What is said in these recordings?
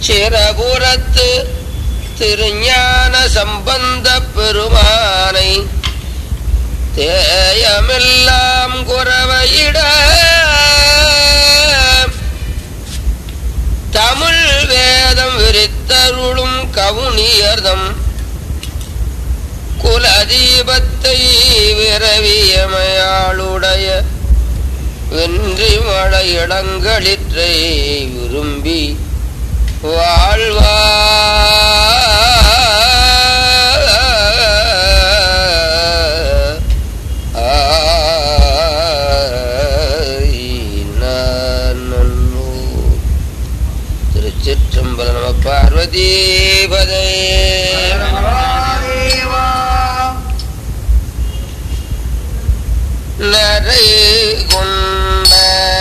சிறபுரத்து திருஞான சம்பந்த பெருமானை தேயமெல்லாம் குறவையிட தமிழ் வேதம் விரித்தருளும் கவுனியர்தம் குலதீபத்தை விரவியமையாளுடைய வென்றி மழை இடங்களிற்றை விரும்பி வாழ்வா திருச்சிற்றம்பல நம பார்வதீபதே நரை கொண்ட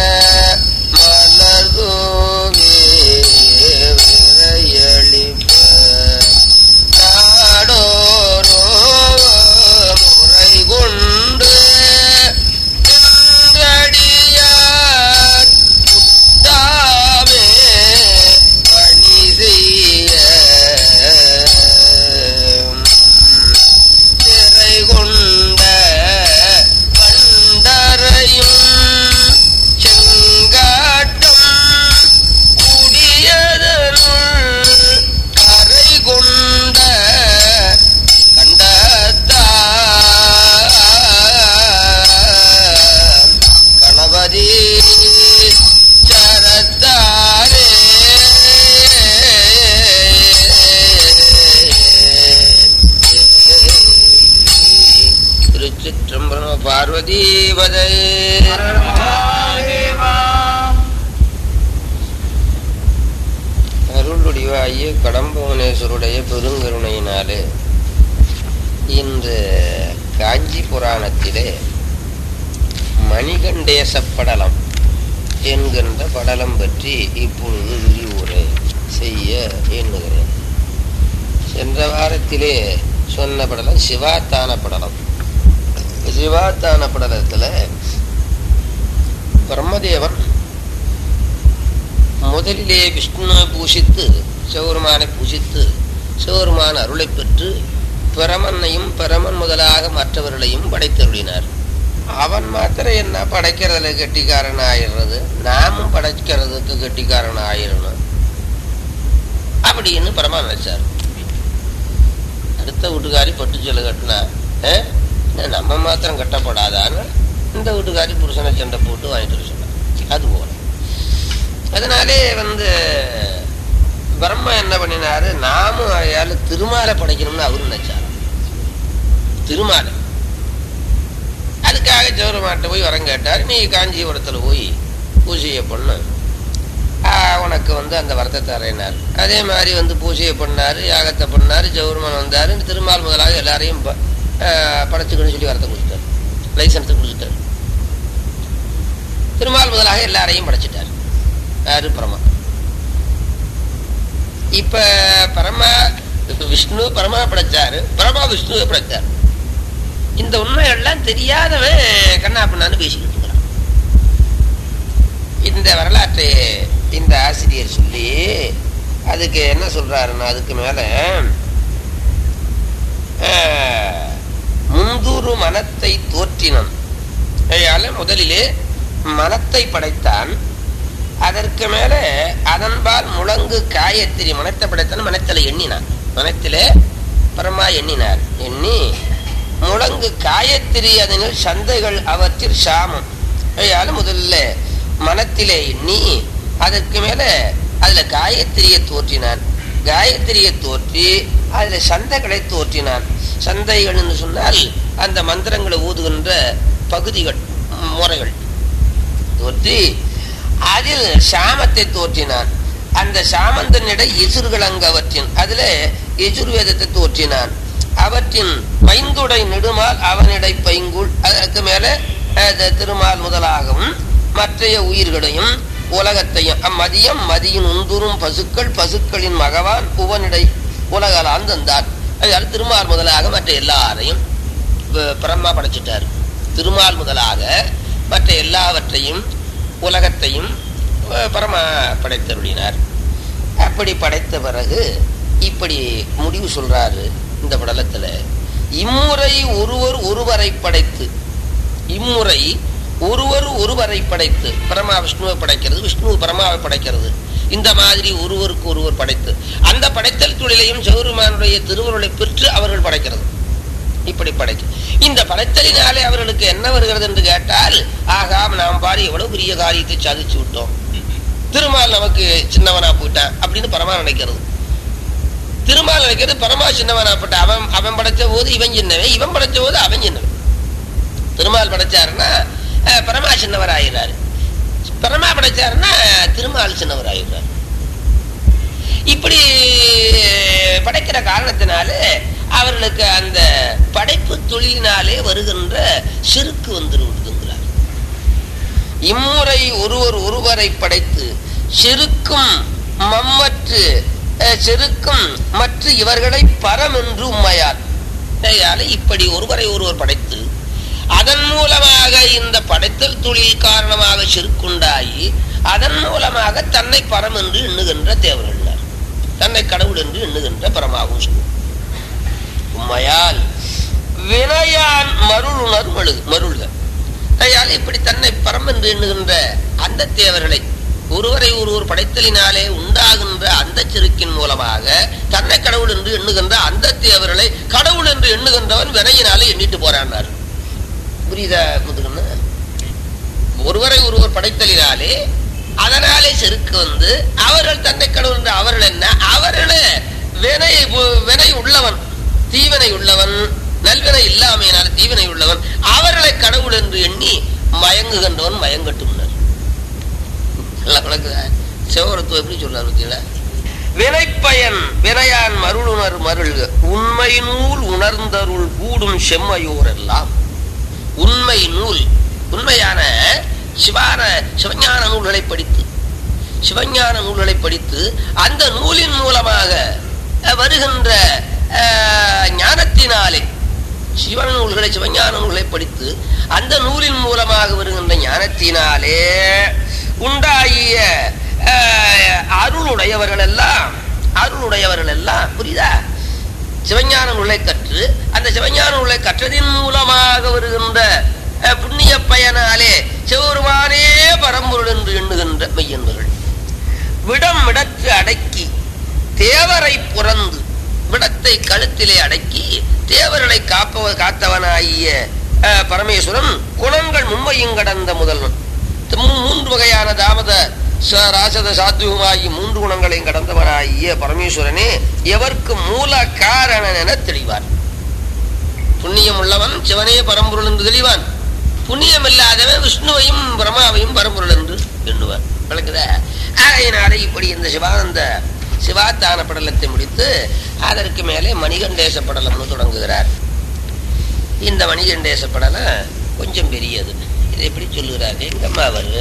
மலர்தூவி விரையளிப்ப நாடோரோ முறை கொண்டு நின்றடியார் முட்டாமே பணி செய்ய திரை கொண்ட பண்டரையும் செங்காட்டம் குடியதனுள் கரை கொண்ட கண்டத்தார் கணபதி சரத்தாரே திருச்சிற்றம்பலம் பார்வதீபதை அருளுடைவாகிய கடம்பவனேஸ்வருடைய பெருங்கருணையினாலே இன்று காஞ்சி புராணத்திலே மணிகண்டேச படலம் என்கின்ற படலம் பற்றி இப்பொழுது விரிவுரை செய்ய எண்ணுகிறேன் சென்ற வாரத்திலே சொன்ன படலம் சிவாத்தான படலம் சிவாத்தான படலத்தில் பிரம்மதேவன் முதலிலே விஷ்ணுவை பூஷித்து சிவருமானை பூஷித்து சிவருமான அருளை பெற்று பிரமன்னையும் பிரமன் முதலாக மற்றவர்களையும் படைத்தருளினார் அவன் மாத்திரம் என்ன படைக்கிறதுல கெட்டிக்காரன் ஆயிடுறது நாமும் படைக்கிறதுக்கு கெட்டிக்காரன் ஆயிடணும் அப்படின்னு பரமா நினைச்சார் அடுத்த வீட்டுக்காரி பட்டு சொல்ல கட்டினா "ஏ, என்ன நம்ம மாத்திரம் கட்டப்படாதான்னு இந்த வீட்டுக்காரி புருஷனை சண்டை போட்டு வாங்கிட்டு வர சொன்னான் அது போல அதனாலே வந்து பிரம்மா என்ன பண்ணினாரு நாமும் அயால திருமாலை படைக்கணும்னு அவரு நினைச்சாரு திருமாலை அதுக்காக சௌரமாட்ட போய் வரம் கேட்டார் நீ காஞ்சிபுரத்தில் போய் பூஜையை பண்ணு ஆ, உனக்கு வந்து அந்த வரத்தை தரேனார் அதே மாதிரி வந்து பூஜையை பண்ணார் யாகத்தை பண்ணார் ஜௌர்மன் வந்தார் திருமால் முதலாக எல்லாரையும் ப- ஆ, படைச்சுக்கணும்னு சொல்லி வரத்தை கொடுத்துட்டார் லைசன்ஸை கொடுத்துட்டார் திருமால் முதலாக எல்லாரையும் படைச்சிட்டார் யாரு பரமா இப்ப பரமா இப்ப விஷ்ணு பரமா படைச்சாரு பரமா விஷ்ணுவை படைச்சார் இந்த உண்மையெல்லாம் தெரியாதவன் கண்ணா பண்ணான்னு பேசிக்கிட்டு இருக்கிறான் இந்த வரலாற்றை இந்த ஆசிரியர் சொல்லி அதுக்கு என்ன சொல்றாருன்னா அதுக்கு மேல ஆஹ், முந்துரு மனத்தை தோற்றினன் ஆகையால முதலிலே மனத்தை படைத்தான் அதற்கு மேல அதன்பால் முழங்கு காயத்திரி மனத்தை படைத்தான் மனத்தில எண்ணினான் மனத்திலே பரமா எண்ணினார் எண்ணி முழங்கு காயத்திரி அதனில் சந்தைகள் அவற்றில் சாமம் ஆகையால முதல்ல மனத்திலே எண்ணி அதற்கு மேல அதுல காயத்திரியை தோற்றினான் காயத்திரியை தோற்றி அதுல சந்தைகளை தோற்றினான் சந்தைகள் என்று சொன்னால் அந்த மந்திரங்களை ஊதுகின்ற பகுதிகள் ம், முறைகள் தோற்றி அதில் சாமத்தை தோற்றினான் அந்த சாமந்தனிட எசுர்கள் அங்கு அவற்றின் அதுல எஜுர்வேதத்தை தோற்றினான் அவற்றின் பைந்துடை நெடுமால் அவனிடை பைங்குள் அதற்கு மேல அது திருமால் முதலாகவும் மற்றைய உயிர்களையும் உலகத்தையும் அம்மதியம் மதியின் உந்துரும் பசுக்கள் பசுக்களின் மகவான் புவனிடை உலகலான் தந்தார் அதனால் திருமால் முதலாக மற்ற எல்லாரையும் ப- பிரம்மா படைச்சிட்டார் திருமால் முதலாக மற்ற எல்லாவற்றையும் உலகத்தையும் அஹ், பரமா படைத்தருளினார் அப்படி படைத்த பிறகு இப்படி முடிவு சொல்றாரு இந்த படலத்துல இம்முறை ஒருவர் ஒருவரை படைத்து இம்முறை ஒருவர் ஒருவரை படைத்து பரமா விஷ்ணுவை படைக்கிறது விஷ்ணு பரமாவை படைக்கிறது இந்த மாதிரி ஒருவருக்கு ஒருவர் படைத்து அந்த படைத்தல் தொழிலையும் சிவருமானுடைய திருவருளை பெற்று அவர்கள் படைக்கிறது இப்படி படைக்கும் இந்த படைத்தலினாலே அவர்களுக்கு என்ன வருகிறது என்று கேட்டால் ஆகா நாம் பாரு எவ்வளவு பெரிய காரியத்தை சாதிச்சு விட்டோம் திருமால் நமக்கு சின்னவனா போயிட்டான் அப்படின்னு பரமா நினைக்கிறது திருமால் நினைக்கிறது பரமா சின்னவனா போட்ட அவன் அவன் படைச்ச போது இவன் சின்னவன் இவன் படைச்ச போது அவன் சின்னவன் திருமால் படைச்சாருன்னா அஹ், பரமா சின்னவர் ஆயிடுறாரு பரமா படைச்சாருன்னா திருமால் சின்னவர் ஆயிடுறாரு இப்படி படைக்கிற காரணத்தினால அவர்களுக்கு அந்த படைப்பு தொழிலினாலே வருகின்ற செருக்கு வந்துருங்கிறார் இம்முறை ஒருவர் ஒருவரை படைத்து செருக்கும் மம்மற்று அஹ், செருக்கும் மற்ற இவர்களை பரம் என்று உண்மையார் ஆகையால இப்படி ஒருவரை ஒருவர் படைத்து அதன் மூலமாக இந்த படைத்தல் தொழில் காரணமாக செருக்குண்டாகி அதன் மூலமாக தன்னை பரம் என்று எண்ணுகின்ற தேவர்கள் தன்னை கடவுள் என்று எண்ணுகின்ற பரமாகும் சொல்லும் உண்மையால் வினையான் மருளுணர் மழு மருள்க கையால் இப்படி தன்னை பரம் என்று எண்ணுகின்ற அந்த தேவர்களை ஒருவரை ஒருவர் படைத்தலினாலே உண்டாகின்ற அந்த செருக்கின் மூலமாக தன்னை கடவுள் என்று எண்ணுகின்ற அந்த தேவர்களை கடவுள் என்று எண்ணுகின்றவன் வினையினாலே எண்ணிட்டு போறான்னார் புரியுதா முதுகண்ணு ஒருவரை ஒருவர் படைத்தலினாலே அதனாலே செருக்கு வந்து அவர்கள் தன்னை கடவுள் என்று அவர்கள் என்ன அவர்களே வினை வினை உள்ளவன் தீவினை உள்ளவன் நல்வினை இல்லாமையினால தீவினை உள்ளவன் அவர்களை கடவுள் என்று எண்ணி மயங்குகின்றவன் மயங்கட்டும் நல்லா விளக்குதா சிவபுரத்துவம் எப்படி சொல்றாரு பார்த்தீங்களா வினைப்பயன் வினையான் மருளுணர் மருள்க உண்மை நூல் உணர்ந்தருள் கூடும் செம்மையோர் எல்லாம் உண்மை நூல் உண்மையான சிவான சிவஞான நூல்களை படித்து சிவஞான நூல்களை படித்து அந்த நூலின் மூலமாக அஹ், வருகின்ற அஹ், ஞானத்தினாலே சிவன் நூல்களை சிவஞான நூல்களை படித்து அந்த நூலின் மூலமாக வருகின்ற ஞானத்தினாலே உண்டாகிய அஹ், அருளுடையவர்கள் எல்லாம் அருளுடையவர்கள் எல்லாம் புரியுதா சிவஞான நூலை கற்று அந்த சிவஞான நூலை கற்றதின் மூலமாக வருகின்ற அஹ், புண்ணிய பயனாலே சிவபெருமானே பரம்பொருள் என்று எண்ணுகின்ற மெய்யன்பர்கள் விடம் விடத்து அடக்கி தேவரை புறந்து விடத்தை கழுத்திலே அடக்கி தேவர்களை காப்பவ காத்தவனாகிய அஹ், பரமேஸ்வரன் குணங்கள் மும்மையும் கடந்த முதல்வன் மூ- மூன்று வகையான தாமத ச- ராசத சாத்விகமாகி மூன்று குணங்களையும் கடந்தவனாகிய பரமேஸ்வரனே எவர்க்கு மூல காரணன் என தெளிவார் புண்ணியம் உள்ளவன் சிவனே பரம்பொருள் என்று தெளிவான் புண்ணியம் இல்லாதவன் விஷ்ணுவையும் பிரம்மாவையும் பரம்பொருள் என்று எண்ணுவான் விளக்குதா ஆகையினாலே இப்படி இந்த சிவானந்த சிவாத்தான படலத்தை முடித்து அதற்கு மேலே மணிகண்டேச படலம்னு தொடங்குகிறார் இந்த மணிகண்டேச படலம் கொஞ்சம் பெரியது இதை எப்படி சொல்லுகிறார் எங்கம்மா அவர்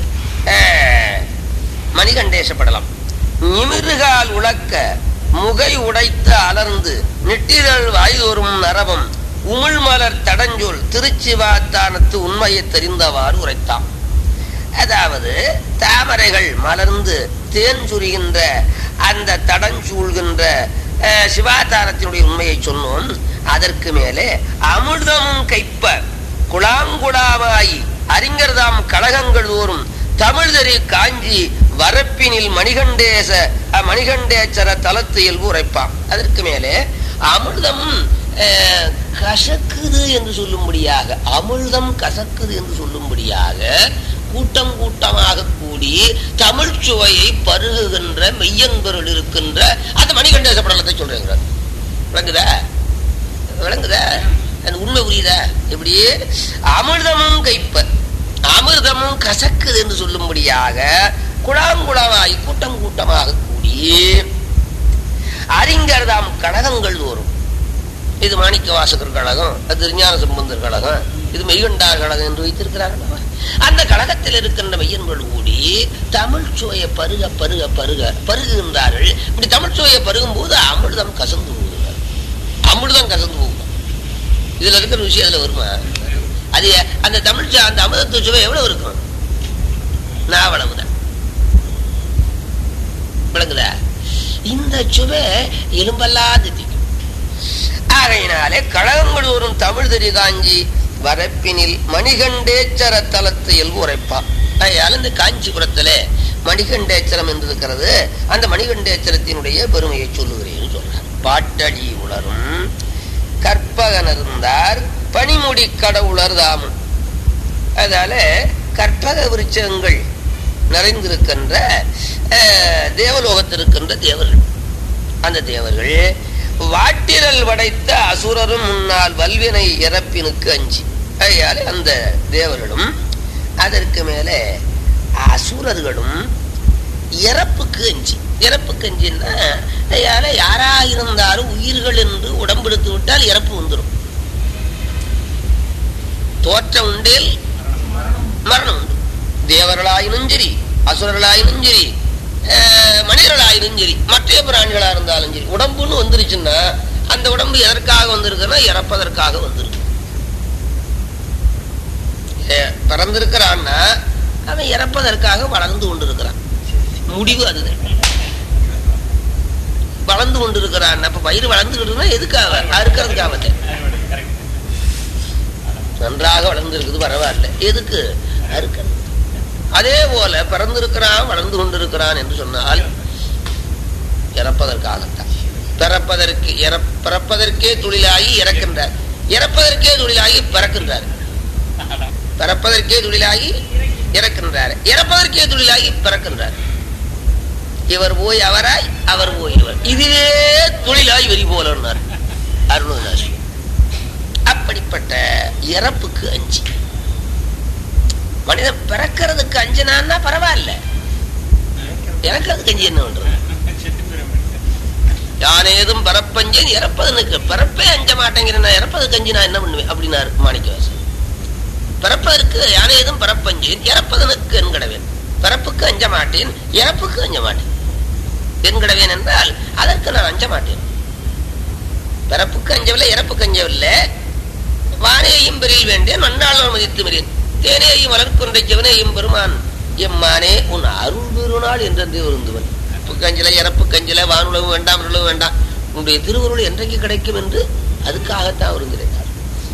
மணிகண்டேச படலம் நிமிருகால் உழக்க முகை உடைத்து அலர்ந்து நெட்டிதழ் வாய்தோறும் நரவம் உமிழ்மலர் தடஞ்சொல் திருச்சிவாத்தானத்து உண்மையை தெரிந்தவாறு உரைத்தான் அதாவது தாமரைகள் மலர்ந்து தேன் சுரிகின்ற அந்த தடஞ்சூழ்கின்ற அஹ், சிவாதாரத்தினுடைய உண்மையை சொன்னோம் அதற்கு மேலே அமிர்தமும் கைப்ப குழாங்குழாமாய் அறிஞர்தாம் கழகங்கள் தோறும் தமிழ்தறி காஞ்சி வரப்பினில் மணிகண்டேச அஹ், மணிகண்டேச்சர தலத்து இயல்பு உரைப்பான் அதற்கு மேலே அமிர்தமும் அஹ், கசக்குது என்று சொல்லும்படியாக அமிர்தம் கசக்குது என்று சொல்லும்படியாக கூட்டம் கூட்டமாக கூடி தமிழ் சுவையை பருகுகின்ற மெய்யன்பொருள் இருக்கின்ற அந்த மணிகண்டேச படலத்தை சொல்றேங்கிறார் விளங்குதா விளங்குதா அந்த உண்மை புரியுதா எப்படி அமிர்தமும் கைப்ப அமிர்தமும் கசக்குது என்று சொல்லும்படியாக குழாங்குழாமாய் கூட்டம் கூட்டமாக கூடி அறிஞர்தாம் கழகங்கள் தோறும் இது மாணிக்க வாசகர் கழகம் அது திருஞான சம்பந்தர் கழகம் இது மெய்கண்டார் கழகம் என்று வைத்திருக்கிறார்கள் அந்த கழகத்தில் இருக்கின்ற மெய்யன்கள் கூடி தமிழ் சுவையை பருக பருக பருக பருகுகின்றார்கள் இப்படி தமிழ் சுவையை பருகும் போது அமிர்தம் கசந்து போகுது அமிர்தம் கசந்து போகும் இதுல இருக்கிற விஷயம் அதுல வருமா அது அந்த தமிழ் சு- அந்த அமிர்தத்து சுவை எவ்வளவு இருக்கும் நான் அவ்வளவுதான் விளங்குதா சுவை எலும்பெல்லாம் தித்திக்கும் ஆகையினாலே கழகங்கள் வரும் தமிழ் தெரி காஞ்சி வரப்பினில் மணிகண்டேச்சர தலத்து இயல்பு உரைப்பான் அதனால இந்த காஞ்சிபுரத்துல மணிகண்டேச்சரம் என்று இருக்கிறது அந்த மணிகண்டேச்சரத்தினுடைய பெருமையை சொல்லுகிறேன் சொல்றார் பாட்டடி உலரும் கற்பகனர்ந்தார் பனிமுடி கடவுளர் தாமும் அதனால கற்பக விருட்சங்கள் நிறைந்திருக்கின்ற அஹ், தேவலோகத்தில் இருக்கின்ற தேவர்கள் அந்த தேவர்கள் வாட்டிரல் படைத்த அசுரரும் முன்னால் வல்வினை இறப்பினுக்கு அஞ்சி அதனால அந்த தேவர்களும் அதற்கு மேலே அசுரர்களும் இறப்புக்கு அஞ்சி இறப்புக்கு அஞ்சின்னா அதனால யாரா இருந்தாலும் உயிர்கள் என்று உடம்பெடுத்து விட்டால் இறப்பு வந்துடும் தோற்றம் உண்டேல் மரணம் உண்டு தேவர்களாயினும் சரி அசுரர்களாயினும் சரி அஹ், மனிதர்களாயினும் சரி மற்ற பிராணிகளா இருந்தாலும் சரி உடம்புன்னு வந்துருச்சுன்னா அந்த உடம்பு எதற்காக வந்திருக்குன்னா இறப்பதற்காக வந்திருக்கு அஹ், பிறந்திருக்கிறான்னா அவன் இறப்பதற்காக வளர்ந்து கொண்டிருக்கிறான் முடிவு அதுதான் வளர்ந்து கொண்டிருக்கிறான் அப்ப வயிறு வளர்ந்துக்கிட்டுனா எதுக்காக அறுக்கிறதுக்காக நன்றாக வளர்ந்துருக்குது பரவாயில்ல எதுக்கு அறுக்கிறது அதே போல பிறந்திருக்கிறான் வளர்ந்து கொண்டிருக்கிறான் என்று சொன்னால் இறப்பதற்காகத்தான் பிறப்பதற்கு இறப்- பிறப்பதற்கே தொழிலாகி இறக்கின்றார் இறப்பதற்கே தொழிலாகி பிறக்கின்றார் பிறப்பதற்கே தொழிலாகி இறக்கின்றார் இறப்பதற்கே தொழிலாகி பிறக்கின்றார் இவர் போய் அவராய் அவர் போய் இவர் இதுவே தொழிலாய் வெறி போலன்னார் அருணதாசி அப்படிப்பட்ட இறப்புக்கு அஞ்சு மனிதன் பிறக்கிறதுக்கு அஞ்சினான்னா பரவாயில்ல இறக்கிறதுக்கு அஞ்சு என்ன பண்றது யானேதும் பரப்பஞ்சன் இறப்பதனுக்கு பிறப்பே அஞ்ச மாட்டேங்கிறேன் நான் இறப்பதுக்கு அஞ்சு நான் என்ன பண்ணுவேன் அப்படின்னாரு மாணிக்கவாசன் பிறப்பதற்கு யானேதும் பரப்பஞ்சேன் இறப்பதனுக்கு என்கடவேன் பிறப்புக்கு அஞ்ச மாட்டேன் இறப்புக்கு அஞ்ச மாட்டேன் என்கடவேன் என்றால் அதற்கு நான் அஞ்ச மாட்டேன் பிறப்புக்கு அஞ்சவில்லை இறப்புக்கு அஞ்சவில்லை வானேயும் பெரில் வேண்டேன் மண்ணாளர் மதித்து மிரேன் தேனேயும் வளர்க்குன்றை சிவனேயும் பெருமான் எம்மானே உன் அருள் பெருநாள் என்றென்றே வருந்துவன் கஞ்சல இறப்பு கஞ்சல வானுலகம் வேண்டாம் உலகம் வேண்டாம் உன்னுடைய திருவருள் என்றைக்கு கிடைக்கும் என்று அதுக்காகத்தான் வருந்திருந்தார்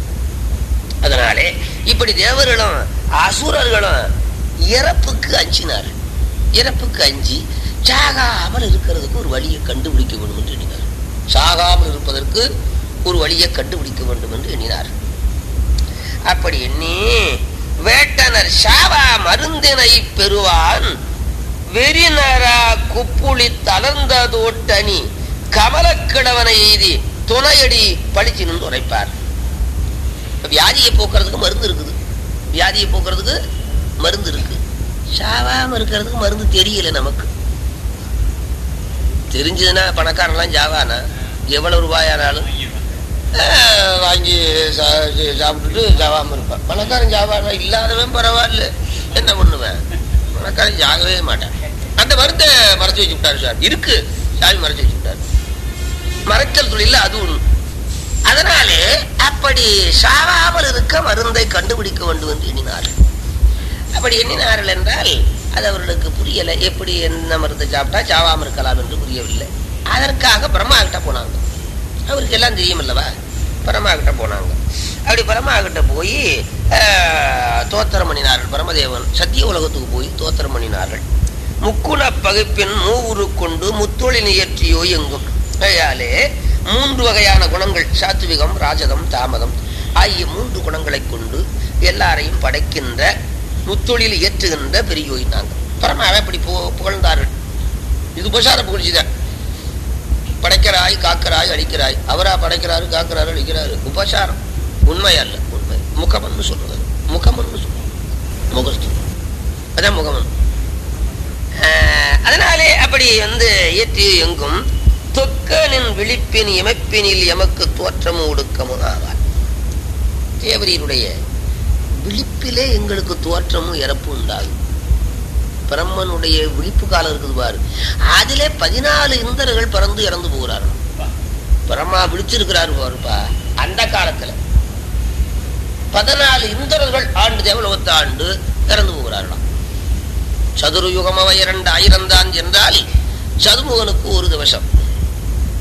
அதனாலே இப்படி தேவர்களும் அசுரர்களும் இறப்புக்கு அஞ்சினார் இறப்புக்கு அஞ்சி சாகாமல் இருக்கிறதுக்கு ஒரு வழியை கண்டுபிடிக்க வேண்டும் என்று எண்ணினார் சாகாமல் இருப்பதற்கு ஒரு வழியை கண்டுபிடிக்க வேண்டும் என்று எண்ணினார் அப்படி எண்ணி வேட்டனர் சாவா மருந்தினை பெறுவான் வெறினரா குப்புளி தளர்ந்ததோட்டணி கமலக்கிழவனை எய்தி துணையடி பழிச்சு நின்று உரைப்பார் வியாதியை போக்குறதுக்கு மருந்து இருக்குது வியாதியை போக்குறதுக்கு மருந்து இருக்கு சாவாம இருக்கிறதுக்கு மருந்து தெரியல நமக்கு தெரிஞ்சதுன்னா பணக்காரன்லாம் ஜாவானா எவ்வளவு ரூபாயானாலும் ஆஹ், வாங்கி சா- சா- சாப்பிட்டுட்டு ஜாவாம இருப்பான் பணக்காரன் ஜாவானா இல்லாதவன் பரவாயில்ல என்ன பண்ணுவேன் பணக்காரன் ஜாகவே மாட்டான் அந்த மருந்தை மறைச்சு வச்சு விட்டாரு சார் இருக்கு சாமி மறைச்சு வச்சு விட்டாரு மறைச்சல் தொழில அது ஒண்ணு அதனாலே அப்படி சாவாமல் இருக்க மருந்தை கண்டுபிடிக்க வேண்டும் என்று எண்ணினார் அப்படி எண்ணினார்கள் என்றால் அது அவர்களுக்கு புரியலை எப்படி என்ன மருந்தை சாப்பிட்டா சாவாமல் இருக்கலாம் என்று புரியவில்லை அதற்காக பிரம்மா கிட்ட போனாங்க அவருக்கு எல்லாம் தெரியும் அல்லவா பிரம்மா கிட்ட போனாங்க அப்படி பிரம்மா கிட்ட போய் ஆஹ், தோத்திரம் பண்ணினார்கள் பிரமதேவன் சத்திய உலகத்துக்கு போய் தோத்திரம் பண்ணினார்கள் முக்குண பகுப்பின் மூவுரு கொண்டு முத்தொழில் இயற்றியோ எங்கும் ஆகையாலே மூன்று வகையான குணங்கள் சாத்விகம் ராஜதம் தாமதம் ஆகிய மூன்று குணங்களை கொண்டு எல்லாரையும் படைக்கின்ற முத்தொழில் இயற்றுகின்ற பெரியோய் நாங்கள் பரமாவை அப்படி பு புகழ்ந்தார்கள் இது உபசார புகழ்ச்சிதான் படைக்கிறாய் காக்கிறாய் அழிக்கிறாய் அவரா படைக்கிறாரு காக்கிறாரு அழிக்கிறாரு உபசாரம் உண்மை அல்ல உண்மை முகமன்னு சொல்றது முகமன்னு சொல்றது முகஸ்து அதான் முகமன் ஆஹ், அதனாலே அப்படி வந்து ஏற்றி எங்கும் தொக்கனின் விழிப்பின் இமைப்பினில் எமக்கு தோற்றமும் ஒடுக்கமும் ஆவார் தேவரீருடைய விழிப்பிலே எங்களுக்கு தோற்றமும் இறப்பு உண்டாகும் பிரம்மனுடைய விழிப்பு காலம் இருக்குது பாரு அதிலே பதினாலு இந்தர்கள் பிறந்து இறந்து போகிறார்கள் பிரம்மா விழிச்சிருக்கிறாரு பாருப்பா அந்த காலத்துல பதினாலு இந்திரர்கள் ஆண்டு தேவலோகத்தை ஆண்டு இறந்து போகிறார்களாம் சதுர்யுகமவ இரண்டு ஆயிரம் தான் என்றால் சதுமுகனுக்கு ஒரு திவசம்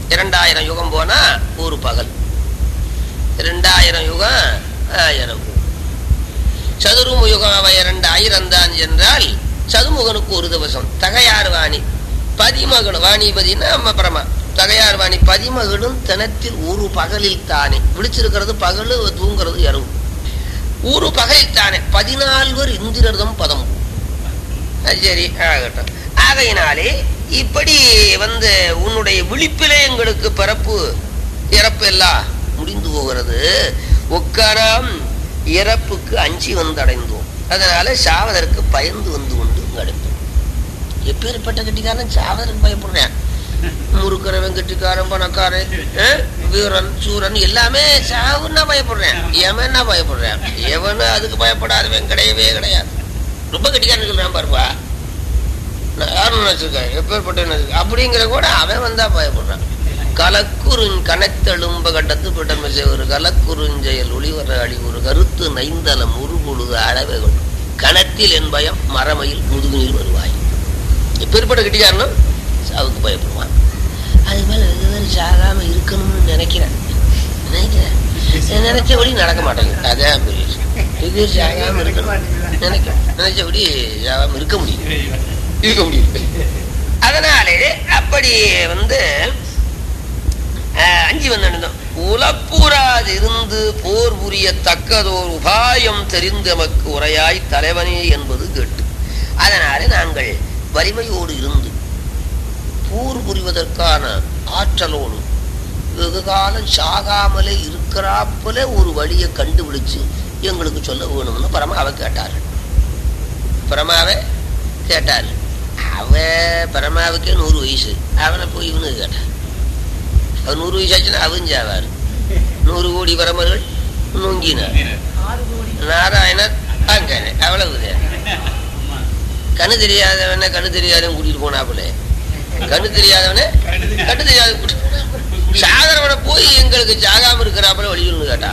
இரண்டாயிரம் யுகம் போனா ஒரு பகல் இரண்டாயிரம் யுகம் ஆயிரம் சதுர்முக யுகம் அவை இரண்டு ஆயிரம் தான் என்றால் சதுமுகனுக்கு ஒரு திவசம் தகையார் வாணி பதிமகனும் வாணிபதினா நம்ம பிரமா தகையார் வாணி பதிமகனும் தினத்தில் ஒரு பகலில் தானே விழிச்சிருக்கிறது பகல் தூங்குறது இரவு ஒரு பகலில் தானே பதினால்வர் இந்திரர்தம் பதம் அது சரி ஆகட்டும் ஆகையினாலே இப்படி வந்து உன்னுடைய விழிப்பிலே எங்களுக்கு பிறப்பு இறப்பு எல்லாம் முடிந்து போகிறது ஒக்காராம் இறப்புக்கு அஞ்சி வந்து அடைந்தோம் அதனால சாவதற்கு பயந்து வந்து கொண்டு இங்கு அடைந்தோம் எப்பேற்பட்ட கட்டிக்காரன் சாவதற்கு பயப்படுறேன் முறுக்கிறவன் கட்டிக்காரன் பணக்காரன் அஹ், வீரன் சூரன் எல்லாமே சாவுன்னா பயப்படுறேன் எவன்னா பயப்படுறேன் எவனும் அதுக்கு பயப்படாதவன் கிடையவே கிடையாது ரொம்ப கட்டிக்காரன் சொல்றான் பாருப்பா நான் யாரும் நினைச்சிருக்கேன் எப்பேற்பட்ட நினைச்சிருக்கேன் அப்படிங்கிற கூட அவன் வந்தா பயப்படுறான் கலக்குறுஞ் கணத்தெழும்ப கண்டத்து பிடமை ஒரு கலக்குறுஞ்செயல் ஒளிவர அழிவுறு கருத்து நைந்தலம் உருகுழுது அளவை கொண்டு கணத்தில் என் பயம் மரமையில் முதுகுநீர் வருவாய் எப்பேற்பட்ட கட்டிக்காரனும் சாவுக்கு பயப்படுவான் அது மேல வெகு பேர் சாகாம இருக்கணும்னு நினைக்கிறேன் நினைக்கிறேன் நினைச்சபடி நடக்க மாட்டேங்குது அதான் பெரிய விஷயம். வெகு பேர் சாகாம இருக்கணும் நினைக்கிறேன் நினைச்சபடி சாகாம இருக்க முடியும் இருக்க முடியும் அதனாலே அப்படி வந்து அஹ், அஞ்சு வந்து நடந்தோம் உலப்புறாது இருந்து போர் புரிய தக்கதோர் உபாயம் தெரிந்தமக்கு உரையாய் தலைவனே என்பது கேட்டு அதனாலே நாங்கள் வலிமையோடு இருந்து போர் புரிவதற்கான ஆற்றலோடு வெகு காலம் சாகாமலே இருக்கிறாப்புல ஒரு வழியை கண்டுபிடிச்சு எங்களுக்கு சொல்ல வேணும்னு பரமாவை கேட்டார்கள் பரமாவை கேட்டார் அவ பரமாவுக்கே நூறு வயசு அவனை போய் இவனு கேட்டான் அவன் நூறு வயசு ஆச்சுன்னா அவன் சாவார் நூறு கோடி பரமர்கள் நொங்கினார் நாராயணர் அங்கனே அவ்வளவுதான் கண்ணு தெரியாதவன கண்ணு தெரியாதவன் கூட்டிட்டு போனாப்புல கண்ணு தெரியாதவன கண்ணு தெரியாத சாகரவனை போய் எங்களுக்கு சாகாம இருக்கிறாப்புல வழியுன்னு கேட்டா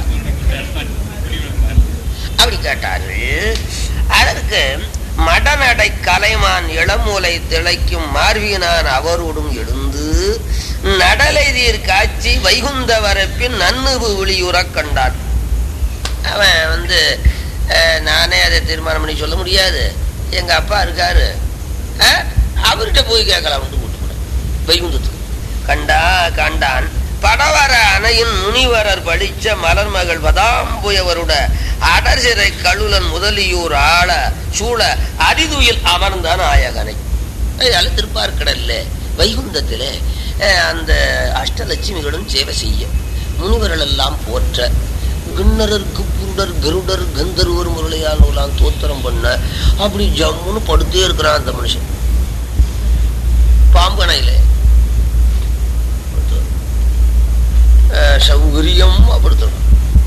அப்படி கேட்டார்கள் அதற்கு மடநடை கலைமான் இளமுலை திளைக்கும் மார்பினான் அவரோடும் எழுந்து நடலை தீர் காட்சி வைகுந்த வரப்பின் நன்னுபு விழியுறக் கண்டான் அவன் வந்து அஹ், நானே அதை தீர்மானம் பண்ணி சொல்ல முடியாது எங்க அப்பா இருக்காரு அஹ், அவர்கிட்ட போய் கேட்கலாம்னு கூட்டு போனேன் வைகுந்தத்துக்கு கண்டா கண்டான் படவர அணையின் முனிவரர் படிச்ச மலர்மகள் பதாம்புயவருட அடர்சிறை கழுலன் முதலியூர் ஆள சூழ அரிதுயில் அமர்ந்த நாயகனை அதனால திருப்பார்கடல்ல வைகுந்தத்திலே அஹ், அந்த அஷ்டலட்சுமிகளும் சேவை செய்ய முனிவர்கள் எல்லாம் போற்ற கிண்ணரர் குப்புடர் கருடர் கந்தர்வர் முரளியானவெல்லாம் தோத்திரம் பண்ண அப்படி ஜம்முன்னு படுத்தே இருக்கிறான் அந்த மனுஷன் பாம்பனையில அஹ், சௌகரியம் படுத்தணும்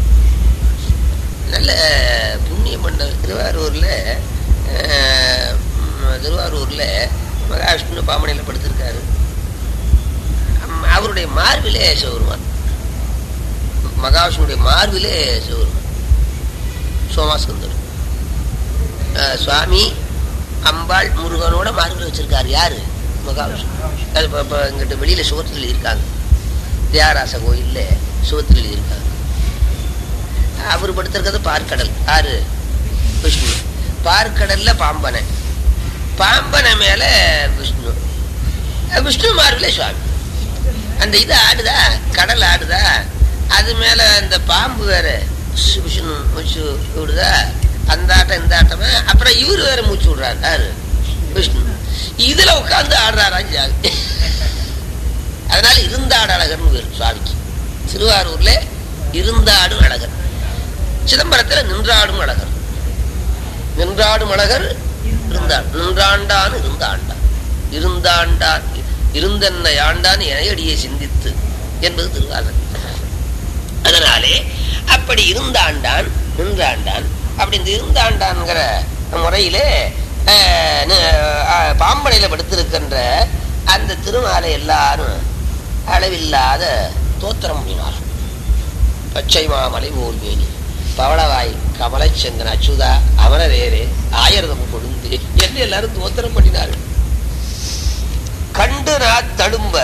நல்ல புண்ணியம் பண்ண திருவாரூர்ல அஹ், ம், திருவாரூர்ல மகாவிஷ்ணு பாமனையில படுத்திருக்காரு அம், அவருடைய மார்பிலே சிவருமான் மகாவிஷ்ணுடைய மார்பிலே சிவருமான் சோமாஸ்கந்தர் அஹ், சுவாமி அம்பாள் முருகனோட மார்பில் வச்சிருக்காரு யாரு மகாவிஷ்ணு அது இப்போ இப்போ இங்கிட்ட வெளியில சுவத்தில் இருக்காங்க தியாகராச கோயில்ல சுவத்தில் இருக்காங்க அவர் படுத்திருக்கிறது பார்க்கடல் யாரு விஷ்ணு பார்க்கடல்ல பாம்பனை பாம்பனை மேல விஷ்ணு அஹ் விஷ்ணு மார்பிலே சுவாமி அந்த இது ஆடுதா கடல் ஆடுதா அது மேல அந்த பாம்பு வேற சு- விஷ்ணு மூச்சு விடுதா அந்த ஆட்டம் இந்த ஆட்டமே அப்புறம் இவரு வேற மூச்சு விடுறாரு யாரு விஷ்ணு இதுல உட்கார்ந்து ஆடுறாரா ஜாதி அதனால இருந்தாடு அழகர்னு பேரு சுவாமிக்கு திருவாரூர்ல இருந்தாடும் அழகர் சிதம்பரத்துல நின்றாடும் அழகர் நின்றாடும் அழகர் இருந்தான் நின்றாண்டான் இருந்தாண்டான் இருந்தாண்டான் இருந்தென்ன ஆண்டான் எனையடியை சிந்தித்து என்பது திருவாரூர் அதனாலே அப்படி இருந்தாண்டான் நின்றாண்டான் அப்படி இந்த இருந்தாண்டான்ங்கிற முறையிலே அஹ், ந- அஹ், பாம்பனையில படுத்திருக்கின்ற அந்த திருமாலை எல்லாரும் அளவில்லாத தோத்திரம் பண்ணினார் பச்சை மாமலை ஓர்மேனி பவளவாய் கமலச்செங்கன் அச்சுதா அமரரேரே ஆயிரதம் கொடுந்து என்று எல்லாரும் தோத்திரம் பண்ணினார்கள் கண்டு நான் தடும்ப தனி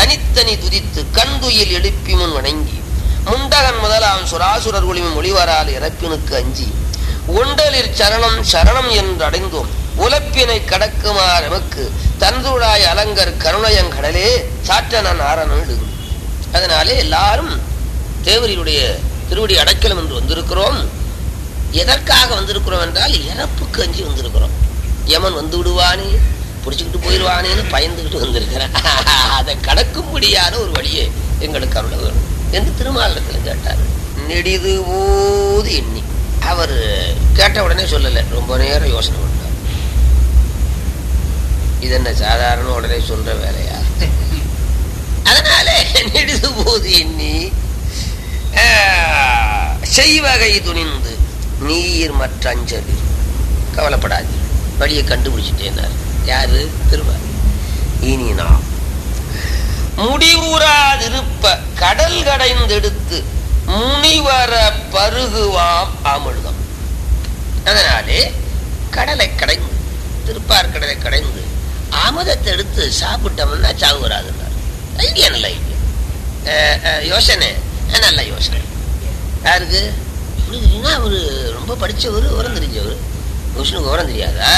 தனித்தனி துதித்து கண்துயில் எழுப்பி முன் வணங்கி முண்டகன் முதலாம் சுராசுரர் ஒளியும் ஒளிவரால் இறப்பினுக்கு அஞ்சி உண்டலிற் சரணம் சரணம் என்று அடைந்தோம் உலப்பினை கடக்குமார் எமக்கு தந்துழாய் அலங்கர் கருணையங்கடலே சாற்றனன் ஆரணன் அதனாலே எல்லாரும் தேவரியுடைய திருவடி அடைக்கலம் என்று வந்திருக்கிறோம் எதற்காக வந்திருக்கிறோம் என்றால் இறப்புக்கு அஞ்சி வந்திருக்கிறோம் யமன் வந்து விடுவானே பிடிச்சுக்கிட்டு போயிடுவானேன்னு பயந்துகிட்டு வந்திருக்கிறேன் அதை கடக்கும்படியான ஒரு வழியை எங்களுக்கு அருள வேணும் என்று திருமாலத்தில் கேட்டார் நெடிது போது எண்ணி அவர் கேட்ட உடனே சொல்லலை ரொம்ப நேரம் யோசனை பண்ணார் இது என்ன சாதாரண உடனே சொல்ற வேலையா அதனால நெடிது போது எண்ணி ஆஹ், செய்வகை துணிந்து நீர் மற்ற அஞ்சலி கவலைப்படாது வழியை கண்டுபிடிச்சிட்டேனார் யாரு திரும்ப இனி நாம் முடிவுறாதிருப்ப கடல் கடைந்தெடுத்து முனிவர பருகுவாம் அமிழ்தம் அதனாலே கடலை கடைந்து திருப்பார் கடலை கடைந்து அமுதத்தை எடுத்து சாப்பிட்டோம்னா சாவு வராதுன்னார் ஐடியா நல்ல ஐடியா அஹ், அஹ், யோசனை அஹ், நல்ல யோசனை யாருக்கு புரியுதுன்னா அவரு ரொம்ப படிச்சவர் விவரம் தெரிஞ்சவர் விஷ்ணுக்கு விவரம் தெரியாதா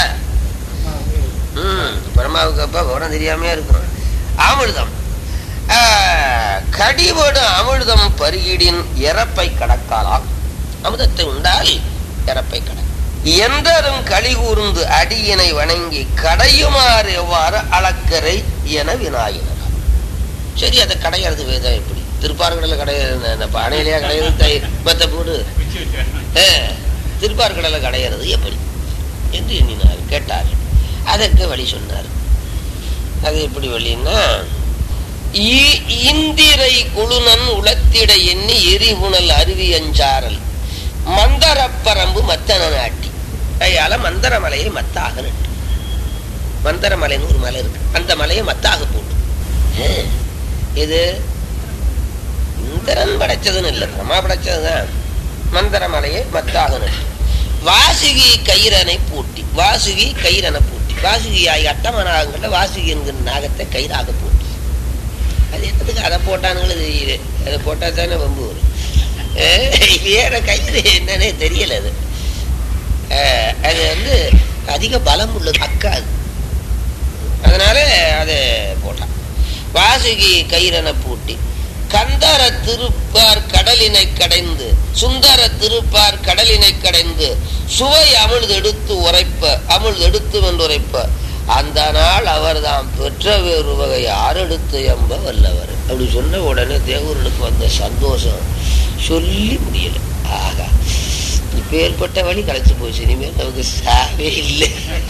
ம் பரமாவுக்கு அப்பா விவரம் தெரியாமையா இருக்கும் அமிர்தம் ஆஹ், கடிபடு அமிர்தம் பருகிடின் இறப்பை கடக்காலாம் அமிர்தத்தை உண்டால் இறப்பை கடக்க எந்தரும் களி கூர்ந்து அடியினை வணங்கி கடையுமாறு எவ்வாறு அளக்கரை என வினாயினார் சரி அதை கடையிறது வேதம் எப்படி திருப்பார்கடல கடையிறது இந்த பானையிலேயே கடையிறது தை மத்த போடு திருப்பார்கடல கடையிறது எப்படி என்று எண்ணினார் கேட்டார் அதற்கு வழி சொன்னார் அது எப்படி வழின்னா ஈ- இந்திரை குழுனன் உளத்திட எண்ணி எரிபுணல் அருவி அஞ்சாரல் மந்தரப்பரம்பு மத்தன நாட்டி அதால மந்தர மலையை மத்தாக நட்டு மந்தர மலைன்னு ஒரு மலை இருக்கு அந்த மலையை மத்தாக போட்டு ஏ, இது இந்திரன் படைச்சதுன்னு இல்லை பிரம்மா படைச்சதுதான் மந்தர மலையை மத்தாக நட்டு வாசுகி கயிறனை பூட்டி வாசுகி கயிறனை பூட்டி வாசுகி ஆகி அட்டமனாகங்கள வாசுகி என்கிற நாகத்தை கயிறாக பூட்டி அது என்னதுக்கு அதை போட்டானுங்களும் தெரியல அதை போட்டா தானே வம்பு வரும் அஹ் வேற கயிறு என்னன்னே தெரியல அது அஹ் அது வந்து அதிக பலம் உள்ளது அக்காது அதனால அதை போட்டான் வாசுகி கயிறனை பூட்டி கந்தர திருப்பார் கடலினை கடைந்து சுந்தர திருப்பார் கடலினை கடைந்து சுவை அமிழ்து எடுத்து உரைப்ப அமிழ்து எடுத்து என்று உரைப்ப அந்த நாள் அவர்தாம் பெற்ற வேறு வகை ஆறெடுத்து எம்ப வல்லவர் அப்படி சொன்ன உடனே தேவர்களுக்கு வந்த சந்தோஷம் சொல்லி முடியல ஆகா இப்ப ஏற்பட்ட வழி கலைச்சு போச்சு இனிமேல் நமக்கு சாவே இல்லை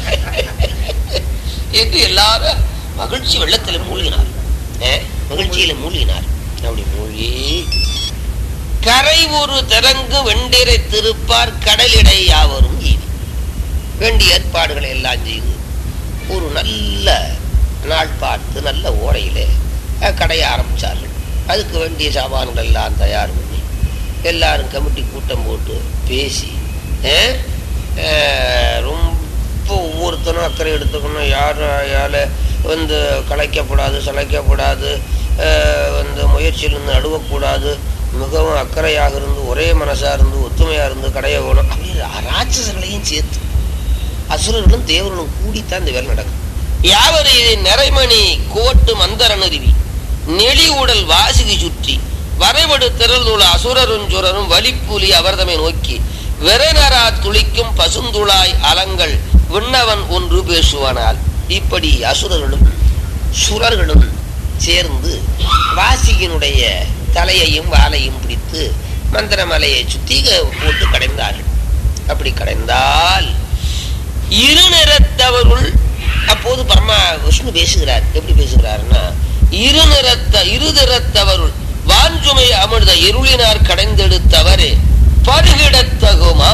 என்று எல்லாரும் மகிழ்ச்சி வெள்ளத்தில் மூழ்கினார் ஏ, மகிழ்ச்சியில மூழ்கினார் அப்படி மூழ்கி கரை ஒரு திறங்கு வெண்டிரை திருப்பார் கடலிடை யாவரும் ஈதி வேண்டிய ஏற்பாடுகளை எல்லாம் செய்து ஒரு நல்ல நாள் பார்த்து நல்ல ஓடையிலே அஹ், கடைய ஆரம்பிச்சார்கள் அதுக்கு வேண்டிய சாமான்கள் எல்லாம் தயார் பண்ணி எல்லாரும் கமிட்டி கூட்டம் போட்டு பேசி அஹ், அஹ், ரொம்ப ஒவ்வொருத்தனும் அக்கறை எடுத்துக்கணும் யார் யார வந்து கலைக்கப்படாது சளைக்கப்படாது அஹ், வந்து முயற்சியிலிருந்து நடுவக்கூடாது மிகவும் அக்கறையாக இருந்து ஒரே மனசா இருந்து ஒத்துமையா இருந்து கடைய வேணும் அப்படின்னு ராட்சசர்களையும் சேர்த்து அசுரர்களும் தேவர்களும் கூடித்தான் இந்த வேலை நடக்கும் யாவரு இதை நிறைமணி கோட்டு மந்தரன் அருவி நெளி உடல் வாசுகி சுற்றி வரைபடு திரள்துள அசுரரும் சுரரும் வலிப்புலி அவர்தமை நோக்கி விரைநரா துளிக்கும் பசுந்துளாய் அலங்கள் விண்ணவன் ஒன்று பேசுவானால் இப்படி அசுரர்களும் சுரர்களும் சேர்ந்து வாசிகினுடைய தலையையும் வாலையும் பிடித்து மந்திரமலையை சுத்தி போட்டு கடைந்தார்கள் அப்படி கடைந்தால் இருநிறத்தவருள் அப்போது பரமா விஷ்ணு பேசுகிறார் எப்படி பேசுகிறாருன்னா இருநிறத்த இருதிறத்தவருள் வாஞ்சுமை அமிர்த இருளினார் கடைந்தெடுத்தவரே பருகிடத்தகுமா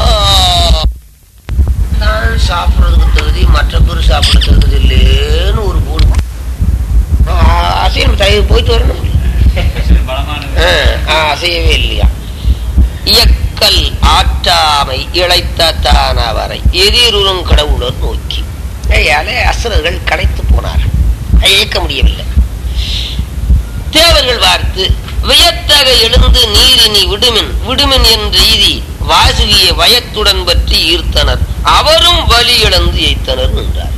நான் சாப்பிடுறதுக்கு தகுதி மற்ற பேர் சாப்பிட தகுதி இல்லேன்னு ஒரு போடு அசையம் தயிர் போயிட்டு வரணும் பலமானது ஆ, அசையவே இல்லையா இயக்கல் ஆற்றாமை இழைத்த தானவரை எதிரும் கடவுளர் நோக்கி ஐயாலே அசுரர்கள் களைத்து போனார்கள் இயக்க முடியவில்லை பார்த்து வியத்தக எழுந்து நீரினி விடுமின் விடுமின் என்ற எய்தி வாசுகிய வயத்துடன் பற்றி ஈர்த்தனர் அவரும் வலி இழந்து எய்த்தனர் என்றார்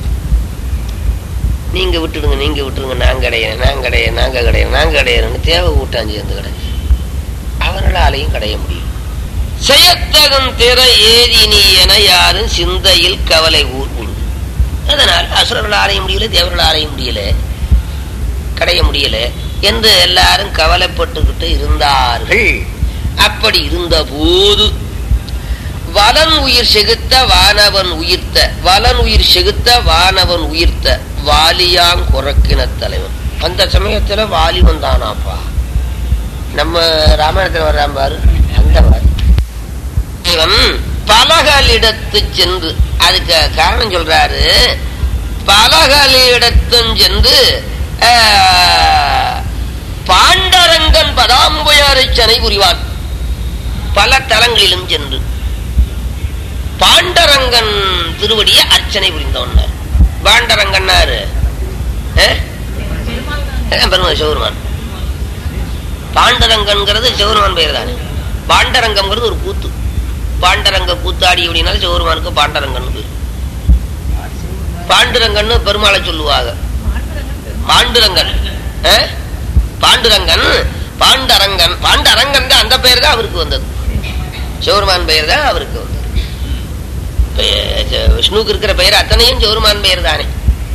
நீங்க விட்டுடுங்க நீங்க விட்டுடுங்க நான் கிடையாது நான் கிடையாது நாங்க கிடையாது நாங்க கிடையாதுன்னு தேவை கூட்டாஞ்சி சேர்ந்து கிடையாது அவர்களாலையும் கடைய முடியும் செயத்தகம் திற ஏதினி என யாரும் சிந்தையில் கவலை ஊர் உண்டு அதனால் அசுரர்கள் ஆரைய முடியல தேவர்கள் ஆரைய முடியல கடைய முடியல என்று எல்லாரும் கவலைப்பட்டுக்கிட்டு இருந்தார்கள் அப்படி இருந்த போது வலன் உயிர் செகுத்த வானவன் உயிர்த்த வலன் உயிர் செகுத்த வானவன் உயிர்த்த வாலியாங் குறக்கின தலைவன் அந்த சமயத்துல வாலி வந்தானாப்பா நம்ம ராமாயணத்துல வர்றான் பாரு அந்த மாதிரி இவன் பலகலிடத்து சென்று அதுக்கு காரணம் சொல்றாரு பலகலிடத்தும் சென்று ஆஹ், பாண்டரங்கன் பதாம்புயாரிச்சனை புரிவான் பல தலங்களிலும் சென்று பாண்டரங்கன் திருவடியை அர்ச்சனை புரிந்தவன் பாண்டரங்கன்னாரு அஹ்? அஹ், பெருமாள் சிவருமான் பாண்டரங்கன்கிறது சிவருமான் பெயர் தானே பாண்டரங்கம்ங்கிறது ஒரு கூத்து பாண்டரங்க கூத்தாடி அப்படின்னால சிவருமானுக்கு பாண்டரங்கன்னு பேர் பாண்டுரங்கன்னு பெருமாளை சொல்லுவாங்க பாண்டுரங்கன் அஹ்? பாண்டுரங்கன் பாண்டரங்கன் பாண்டரங்கன் தான் அந்த பெயர் தான் அவருக்கு வந்தது சிவருமான் பெயர் தான் அவருக்கு வந்தது பெ- ச- விஷ்ணுவுக்கு இருக்கிற பெயர் அத்தனையும் சிவருமான் பெயர் தானே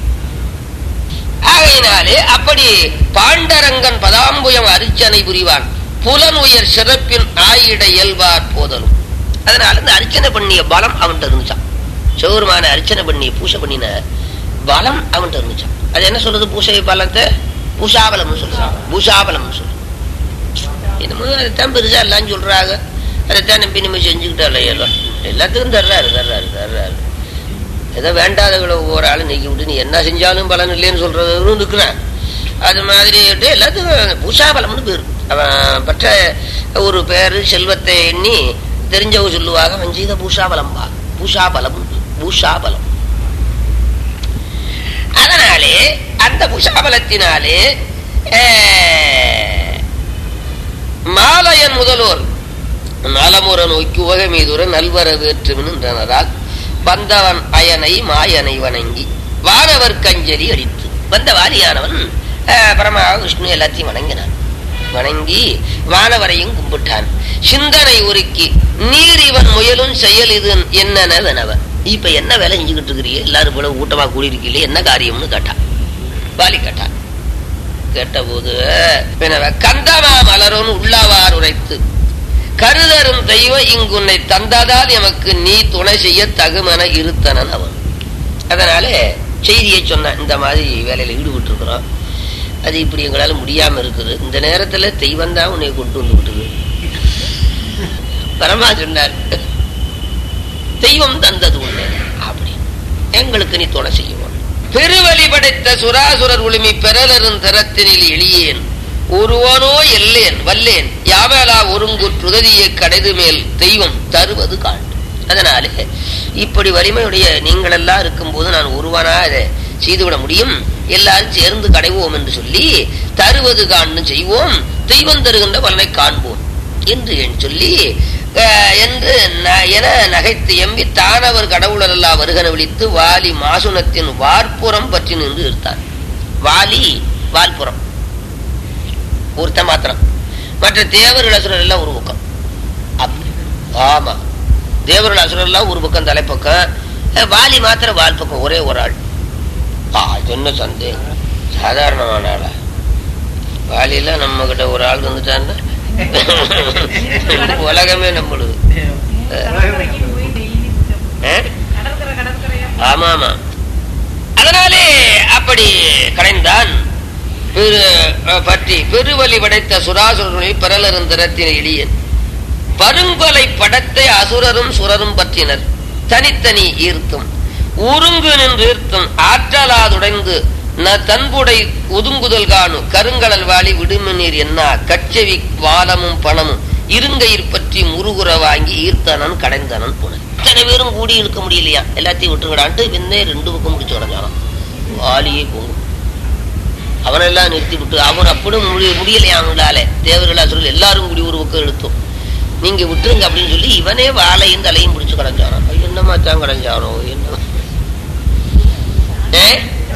ஆகையினாலே அப்படி பாண்டரங்கன் பதாம்புயம் அர்ச்சனை புரிவான் புலன் உயர் சிறப்பின் ஆயிட இயல்பார் போதலும் அதனால இந்த அர்ச்சனை பண்ணிய பலம் அவன்கிட்ட இருந்துச்சான் சிவருமான அர்ச்சனை பண்ணி பூசை பண்ணின பலம் அவன்கிட்ட இருந்துச்சான் அது என்ன சொல்றது பூசை பலத்தை பூஷாபலம்னு சொல்றாங்க பூஷாபலம்னு சொல்லு என்னமோ அதைத்தான் பெருசா எல்லாம் சொல்றாங்க அதைத்தான் நம்பி நம்ம செஞ்சுக்கிட்டால எல்லாம் எல்லாத்துக்கும் தர்றாரு தர்றாரு தர்றாரு ஏதோ வேண்டாதவங்களை ஒவ்வொரு ஆளும் நீக்கி விட்டு நீ என்ன செஞ்சாலும் பலன் இல்லைன்னு சொல்றவரும் இருக்கிறான் அது மாதிரி விட்டு எல்லாத்துக்கும் பூஷாபலம்னு பேர் அவன் பெற்ற ஒரு பேரு செல்வத்தை எண்ணி தெரிஞ்சவங்க சொல்லுவாங்க அவன் செய்த பூஷாபலம் பா பூஷாபலம் பூஷாபலம் அதனாலே அந்த புஷாபலத்தினாலே அஹ், மாலயன் முதல்வோர் நலமுற நோக்கி உகமீதுர நல்வர வேற்றுமின்றால் வந்தவன் அயனை மாயனை வணங்கி வானவர் கஞ்சலி அடித்து வந்த வாரியானவன் அஹ், பரமா விஷ்ணு எல்லாத்தையும் வணங்கினான் வணங்கி வானவரையும் கும்பிட்டான் சிந்தனை உருக்கி நீர் இவன் முயலும் செயல் இது என்னென்ன வினவ இப்ப என்ன வேலை செஞ்சுக்கிட்டு இருக்கிறீங்க எல்லாரும் போல கூட்டமா கூடியிருக்கீங்களே என்ன காரியம்னு கேட்டான் வாலி கேட்டான் கேட்டபோது வினவ கந்தமா மலரும் உள்ளவார் உரைத்து கருதரும் தெய்வம் இங்குன்னை தந்ததால் எமக்கு நீ துணை செய்ய தகுமன இருத்தனன் அவன் அதனால செய்தியை சொன்னான் இந்த மாதிரி வேலையில ஈடுபட்டு இருக்கிறோம் அது இப்படி எங்களால முடியாம இருக்குது இந்த நேரத்துல தெய்வம் தான் உன்னை கொண்டு வந்து விட்டுது பரமா சொன்னார் தெய்வம் தந்தது உன்னை அப்படி எங்களுக்கு நீ துணை செய்யும் பெருவழி படைத்த சுராசுரர் உளிமி பெறலரும் தரத்தினில் எளியேன் ஒருவனோ எல்லேன் வல்லேன் யாவலா ஒருங்குற்றுதவிய கடைது மேல் தெய்வம் தருவது காண்டு அதனாலே இப்படி வலிமையுடைய நீங்கள் எல்லாம் இருக்கும்போது நான் ஒருவனா இதை செய்துவிட முடியும் எல்லாரும் சேர்ந்து கடைவோம் என்று சொல்லி தருவது காண்டு செய்வோம் தெய்வம் தருகின்ற பலனை காண்போம் என்று என் சொல்லி அஹ், என்று ந- என நகைத்து எம்பி தானவர் கடவுளரெல்லாம் வருகன விழித்து வாலி மாசுனத்தின் வார்ப்புறம் பற்றி நின்று இருத்தான் வாலி வால்புறம் ஒருத்த மாத்திரம் மற்ற தேவர்கள் அசுரர் எல்லாம் ஒரு பக்கம் அப்படி ஆமா தேவர்கள் அசுரர் எல்லாம் ஒரு பக்கம் தலைப்பக்கம் அஹ், வாலி மாத்திரம் வால் பக்கம் ஒரே ஒரு ஆள் ஆ அது என்ன சந்தேகம் சாதாரணமான ஆளா வாலியில நம்ம கிட்ட ஒரு ஆள் வந்துட்டான்னா உலகமே நம்மளுது அஹ்? ஆமா ஆமா அதனாலே அப்படி கடைந்தான் பெரு அஹ், பற்றி பெருவலி படைத்த சுராசுரனை பெறலருந்தரத்தின எளியன் பருங்கொலை படத்தை அசுரரும் சுரரும் பற்றினர் தனித்தனி ஈர்த்தும் உருங்கு நின்று ஈர்த்தும் ஆற்றலாதுடைந்து ந தன்புடை ஒதுங்குதல் காணு கருங்கடல் வாளி விடுமநீர் என்ன கச்சவி வாலமும் பணமும் இருங்கையில் பற்றி முருகுற வாங்கி ஈர்த்தனன் கடைந்தனன் புன இத்தனை பேரும் கூடி இழுக்க முடியலையா எல்லாத்தையும் விட்டுங்கடான்ட்டு பின்னே ரெண்டு பக்கம் முடிச்சு கிடந்தானாம் வாலியே போகும் அவனெல்லாம் நிறுத்தி விட்டு அவன் அப்படி முடி முடியலையா அவங்களால தேவர்களா சொல்லி எல்லாரும் கூடி ஒரு பக்கம் இழுத்தோம் நீங்க விட்டுருங்க அப்படின்னு சொல்லி இவனே வாழையும் தலையும் பிடிச்சு கடைஞ்சானோ என்னமா தான் கடைஞ்சானோ என்ன ஏ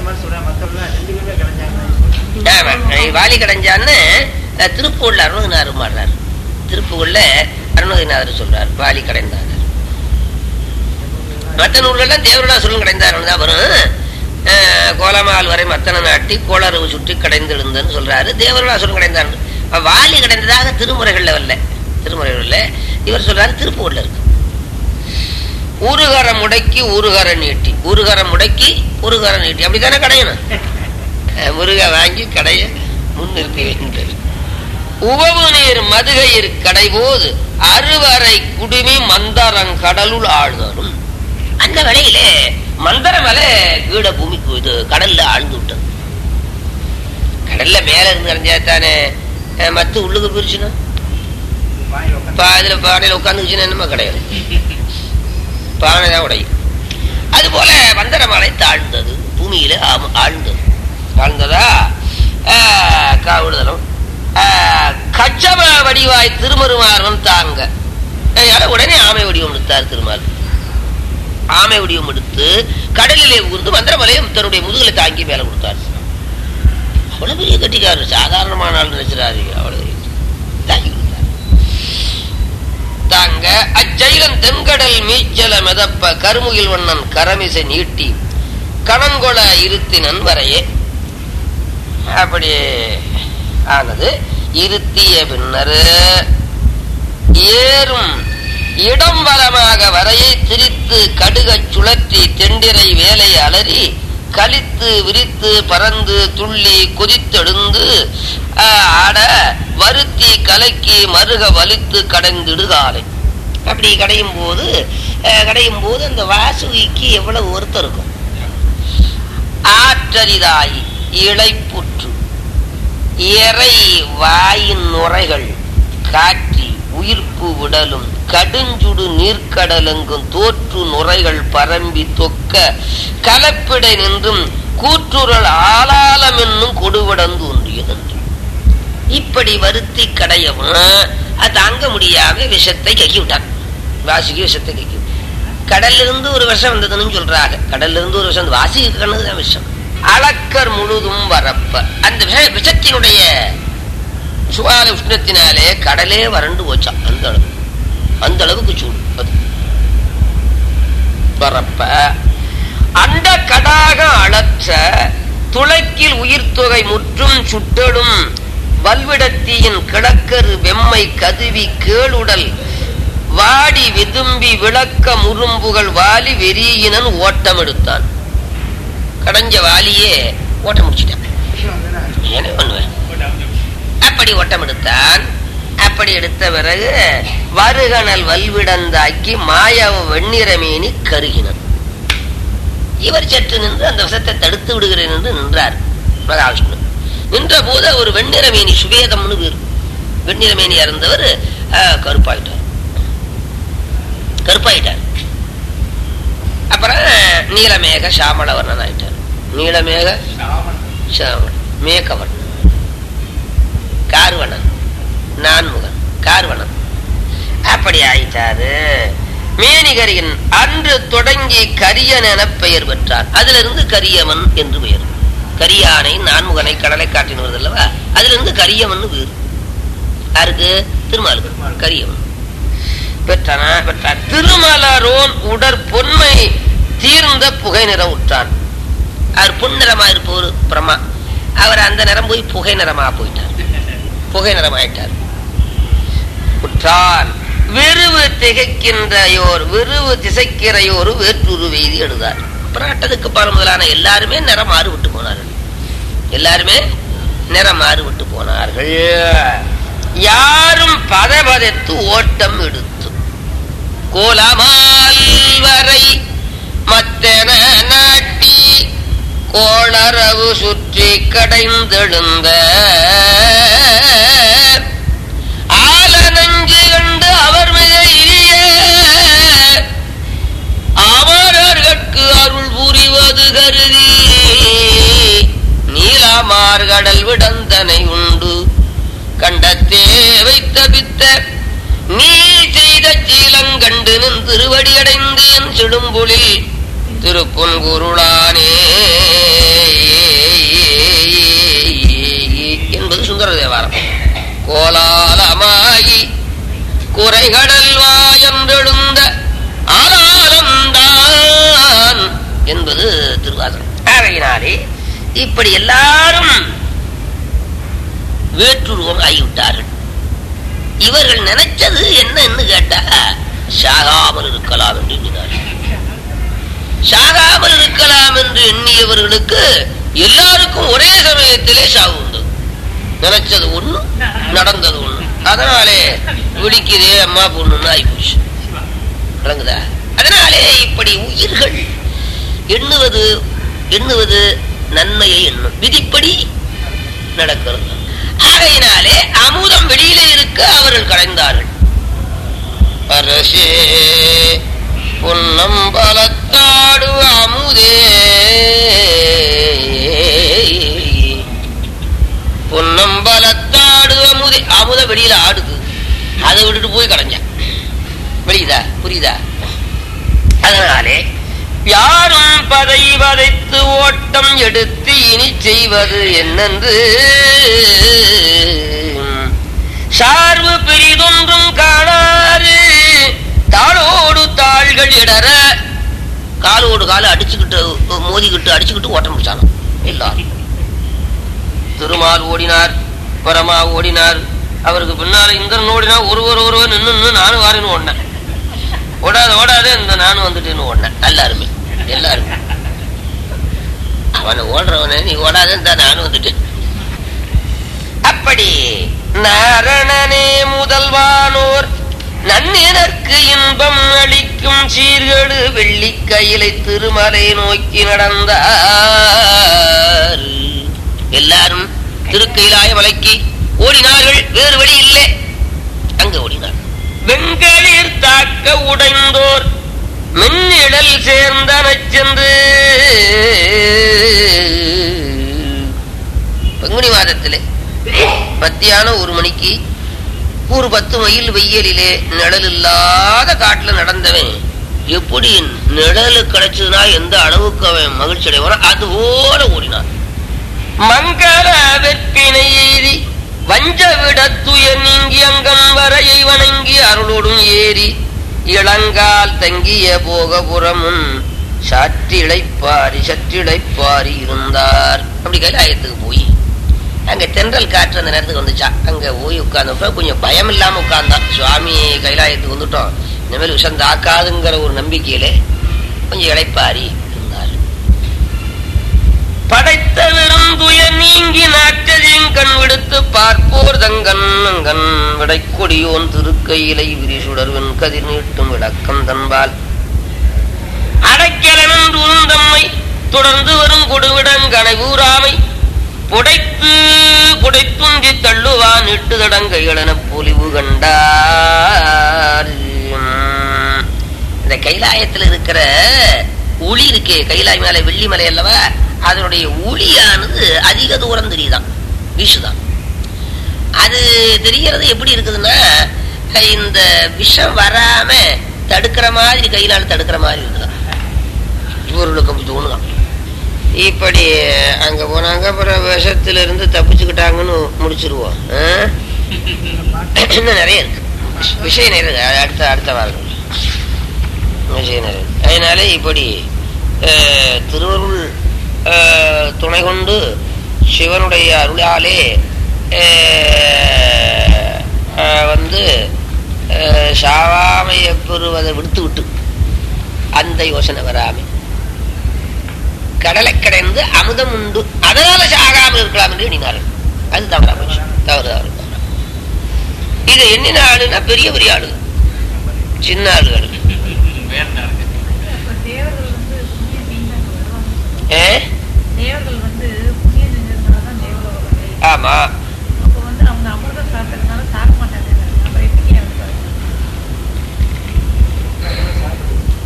ஆமா, வாலி கடைஞ்சான்னு அஹ், திருப்பூர்ல அருணகிரிநாதர் மாடுறார் திருப்பூர்ல அருணகிரிநாதர் சொல்றார் வாலி கடைந்தார் மற்ற நூல்கள்லாம் தேவர்களா சொல்லும் கடைந்தார்கள் தான் வரும் அஹ், கோலமால் வரை மத்தன நாட்டி கோளரவு சுற்றி கடைந்து எழுந்தன்னு சொல்றாரு தேவர்களா சொல்லும் கடைந்தார்கள் அப்ப வாலி கடைந்ததாக திருமுறைகள்ல வரல திருமுறைகள்ல இவர் சொல்றாரு திருப்பூர்ல இருக்கு ஊருகர முடக்கி ஊருகர நீட்டி ஊருகர முடக்கி ஊருகர நீட்டி அப்படித்தானே கடையணும் அஹ், முருக வாங்கி கடைய முன்னிறுத்தி வைக்கின்றது உவவு நீர் மதுகையிற் கடைபோது அறுவரை குடுமி மந்தரங் கடலுள் ஆழ்தரும் அந்த வேளையிலே மந்தர மலை கீழ பூமிக்கு இது கடல்ல ஆழ்ந்து விட்டது கடல்ல மேல இருந்து அறிஞ்சாத்தானே அஹ், மத்து உள்ளுக்கு பிரிச்சுனா அதுல பானையில உட்காந்துச்சுன்னா என்னமா கிடையாது பானை தான் உடையும் அது போல மந்தர மலை தாழ்ந்தது பூமியில ஆம- ஆழ்ந்தது ஆழ்ந்ததா ஆஹ், காவிடுதலும் ஆஹ், கச்சப வடிவாய் திருமருமாறன் தாங்க அதனால உடனே ஆமை வடிவம் எடுத்தார் திருமால் ஆமை வடிவம் எடுத்து கடலிலே உந்து மந்திரமலையை தன்னுடைய முதுகலை தாங்கி மேல கொடுத்தார் அவ்வளவு பெரிய கட்டிக்காரர் சாதாரணமான ஆள் நினைச்சிடாரு அவ்வளவு தாங்கி கொடுத்தார் தாங்க அச்சைலன் தென்கடல் மீச்சல மெதப்ப கருமுகில் வண்ணன் கரமிசை நீட்டி கணங்கொள இருத்தினன் வரையே அப்படி ஆனது இருத்திய பின்னர் ஏறும் இடம் வலமாக வரையை திரித்து கடுகச் சுழற்றி தெண்டிரை வேலை அலறி கலித்து விரித்து பறந்து துள்ளி கொதித்தெழுந்து ஆஹ், ஆட வருத்தி கலக்கி மருக வலித்து கடைந்திடு காலை அப்படி கடையும் போது அஹ், கடையும் போது அந்த வாசுகிக்கு எவ்வளவு ஒருத்தர் இருக்கும் ஆற்றரிதாய் இளைப்புற்று இறை வாயின் நுரைகள் காற்றி உயிர்ப்பு விடலும் கடுஞ்சுடு நீர்க்கடலெங்கும் தோற்று நுரைகள் பரம்பி தொக்க கலப்பிடை நின்றும் கூற்றுரல் ஆளாலம் என்னும் கொடுவிடந்து ஒன்றியது இப்படி வருத்தி கடையவன் அது தாங்க முடியாம விஷத்தை கக்கி விட்டான் வாசிக்கு விஷத்தை கக்கி விட்டான். கடல்ல இருந்து ஒரு விஷம் வந்ததுன்னு சொல்றாங்க கடல்ல இருந்து ஒரு விஷம் வாசிக்கு கண்ணுதான் விஷம் அளக்கர் முழுதும் வரப்ப அந்த விஷ விஷத்தினுடைய சுவால உஷ்ணத்தினாலே கடலே வறண்டு போச்சான் அந்த அளவு அந்த அளவுக்கு சூடு அது வரப்ப அந்த கடாக அளற்ற துளக்கில் உயிர்த்தொகை முற்றும் சுட்டலும் வல்விடத்தியின் கிழக்கரு வெம்மை கதுவி கேளுடல் வாடி விதும்பி விளக்க முரும்புகள் வாலி வெறியினன் ஓட்டம் எடுத்தான் கடைஞ்ச வாலியே ஓட்டம் முடிச்சிட்டான் என்ன பண்ணுவேன் அப்படி ஓட்டம் எடுத்தான் அப்படி எடுத்த பிறகு வருகணல் வல்விடந்தாக்கி மாயாவ வெண்ணிறமேனி கருகினன் இவர் சற்று நின்று அந்த விஷத்தை தடுத்து விடுகிறேன் என்று நின்றார் மகாவிஷ்ணு நின்ற போது ஒரு வெண்ணிறமேனி சுவேதம்னு பேர் வெண்ணிறமேனி இறந்தவர் கருப்பாயிட்டார் கருப்பாயிட்டார் அப்புறம் நீலமேக சாமளவர்ணன் ஆயிட்டார் நீலமேக சாமள மேகவர்ணன் கார்வணன் நான்முகன் கார்வணன் அப்படி ஆயிட்டாரு மேனிகரியின் அன்று தொடங்கி கரியன் என பெயர் பெற்றான் அதிலிருந்து கரியவன் என்று பெயர் கரியானை நான்முகனை கடலை காட்டின் வருது அல்லவா அதிலிருந்து கரியவன் வேறு யாருக்கு திருமாலுக்கு கரியவன் பெற்றானா பெற்றான் திருமலரோன் உடற் பொன்மை தீர்ந்த புகை நிறம் உற்றான் அவர் பொன்னிறமா இருப்பவர் பிரமா அவர் அந்த நிறம் போய் புகை நிறமா போயிட்டார் புகை நிறமாயிட்டார் உற்றான் விருவு திகைக்கின்றையோர் விருவு திசைக்கிறையோர் வேற்றுரு வெய்தி எழுதார் பிராட்டதுக்கு பல முதலான எல்லாருமே நிறம் மாறு விட்டு போனார்கள் எல்லாருமே நிறம் மாறு விட்டு போனார்கள் யாரும் பதபதைத்து ஓட்டம் எடுத்து கோலமால் வரை மத்தென நாட்டி கோளரவு சுற்றி கடைந்தெழுந்த ஆல நஞ்சு கண்டு அவர் மிக இனிய அமரர்கட்கு அருள் புரிவது கருதி நீலமார்கடல் விடந்தனை உண்டு கண்டத்தே வைத்த பித்த நீ செய்த சீலங்கண்டு நின் திருவடி அடைந்தேன் சிடும்புலில் திருப்பொன்குருளானே என்பது சுந்தர தேவாரம் கோலாலமாகி குறைகடல் வாயன்றெழுந்த ஆலாலம்தான் என்பது திருவாசகம் ஆகையினாலே இப்படி எல்லாரும் வேற்றுருவம் ஆகிவிட்டார்கள் இவர்கள் நினைச்சது என்னன்னு கேட்டா சாகாமல் இருக்கலாம் என்று எண்ணினார்கள் சாகாமல் இருக்கலாம் என்று எண்ணியவர்களுக்கு எல்லாருக்கும் ஒரே சமயத்திலே சாவு உண்டு நினைச்சது ஒண்ணு நடந்தது ஒண்ணு அதனாலே விழிக்குதே அம்மா பொண்ணுன்னு ஆயிப்போச்சு விளங்குதா அதனாலே இப்படி உயிர்கள் எண்ணுவது எண்ணுவது நன்மையை எண்ணும் விதிப்படி நடக்கிறது ஆகையினாலே அமுதம் வெளியிலே இருக்க அவர்கள் கடைந்தார்கள் அரசே பொன்னம்பலத்தாடு அமுதே பொன்னம்பலத்தாடு அமுதே அமுத வெளியில ஆடுது அதை விட்டுட்டு போய் கடைஞ்சான் வெளியுதா புரியுதா அதனாலே யாரும் பதை வதைத்து ஓட்டம் எடுத்து இனி செய்வது என்னென்று சார்பு பெரிதொன்றும் காணாது தாளோடு தாள்கள் இடற காலோடு கால அடிச்சுக்கிட்டு மோதிக்கிட்டு அடிச்சுக்கிட்டு ஓட்டம் முடிச்சானோ எல்லாரும் திருமால் ஓடினார் பரமா ஓடினார் அவருக்கு பின்னால இந்திரன் ஓடினா ஒருவர் ஒருவர் நின்று நின்று நானும் வாரேன்னு ஓடினேன் ஓடாத ஓடாத இந்த நானும் வந்துட்டேன்னு ஓடினேன் எல்லாருமே எல்லாருமே அவனை ஓடுறவனே நீ ஓடாத நானும் வந்துட்டேன் அப்படி நாரணனே முதல்வானோர் நன்னினர்க்கு இன்பம் அளிக்கும் சீர்கேடு வெள்ளி கையிலை திருமலை நோக்கி நடந்தார் எல்லாரும் திருக்கையிலாய மலைக்கு ஓடினார்கள் வேறு வழி இல்லை அங்க ஓடினார் வெங்கலிர் தாக்க உடைந்தோர் மின்னிடல் சேர்ந்தனச் சென்று பங்குனி மாதத்திலே மத்தியானம் ஒரு மணிக்கு ஒரு பத்து மைல் வெயிலிலே நிழல் இல்லாத காட்டுல நடந்தவன் எப்படி நிழலு கிடைச்சதுன்னா எந்த அளவுக்கு அவன் மகிழ்ச்சி அடைவானோ அது போல ஓடினான் மங்கள வெற்பினை எய்தி வஞ்ச விடத்துய நீங்கி அங்கம் வரையை வணங்கி அருளோடும் ஏறி இளங்கால் தங்கிய போகபுறமும் சற்றிழைப்பாரி சற்றிழைப்பாரி இருந்தார் அப்படி கைலாயத்துக்கு போய் அங்க தென்றல் காற்று அந்த நேரத்துக்கு வந்துச்சா அங்க போய் உட்கார்ந்தப்ப கொஞ்சம் பயம் இல்லாம உட்கார்ந்தான் சுவாமி கைலாயத்துக்கு வந்துட்டோம் இனிமேல் விஷம் தாக்காதுங்கிற ஒரு நம்பிக்கையிலே கொஞ்சம் இழைப்பாரி இருந்தார் படைத்த விருந்துய நீங்கி நாட்டதின் கண் விடுத்து பார்ப்போர் தங்கன் கண் விடைக்கொடியோன் திருக்கையிலை விரிசுடர்வன் கதிர் நீட்டும் விளக்கம் தன்பால் அடைக்கலமென்று உருந்தம்மை தொடர்ந்து வரும் கொடுவிடங்கனை ஊராமை புடைத்து புடைத்துந்தி தள்ளுவான் இட்டு தடங்கைகளென பொலிவு கண்டார் இந்த கைலாயத்தில் இருக்கிற ஒளி இருக்கே கைலாய் மேல வெள்ளி மலை அல்லவா அதனுடைய ஒளியானது அதிக தூரம் தெரியுதான் வீசுதான் அது தெரியறது எப்படி இருக்குதுன்னா இந்த விஷம் வராம தடுக்கிற மாதிரி கையிலால தடுக்கிற மாதிரி இருக்குதான் இவர்களுக்கு அப்படி தோணுதான் இப்படி அங்க போனாங்க அப்புறம் விஷத்துல இருந்து தப்பிச்சுக்கிட்டாங்கன்னு முடிச்சிருவோம் ஆ? இன்னும் நிறைய இருக்கு விஷயம் நிறைய இருக்கு. அது அடுத்த அடுத்த வாரம் விஷயம் நிறைய இருக்கு. அதனால இப்படி அஹ், திருவருள் அஹ், துணை கொண்டு சிவனுடைய அருளாலே அஹ், அஹ், வந்து அஹ், சாவாமையை பெறுவதை விடுத்து விட்டு அந்த யோசனை வராமை கடலை கடைந்து அமுதம் உண்டு அதனால சாகாமல் இருக்கலாம் என்று எண்ணினார்கள் அது தவறா போச்சு தவறு தவறு தவறு. இது எண்ணின ஆளுனா பெரிய பெரிய ஆளு சின்ன ஆளுகள் வேண்டாம் இருக்கு. இப்ப தேவர்கள் வந்து புண்ணியம் செஞ்சாங்க வருவாங்க. ஏ தேவர்கள் வந்து புண்ணியம் செஞ்சதுனாலதான் தேவலோகம் வருது. ஆமா அப்ப வந்து அவங்க அமிர்தம் சாப்பிட்டதுனால சாக மாட்டாங்க அப்புறம் எப்படி அவங்க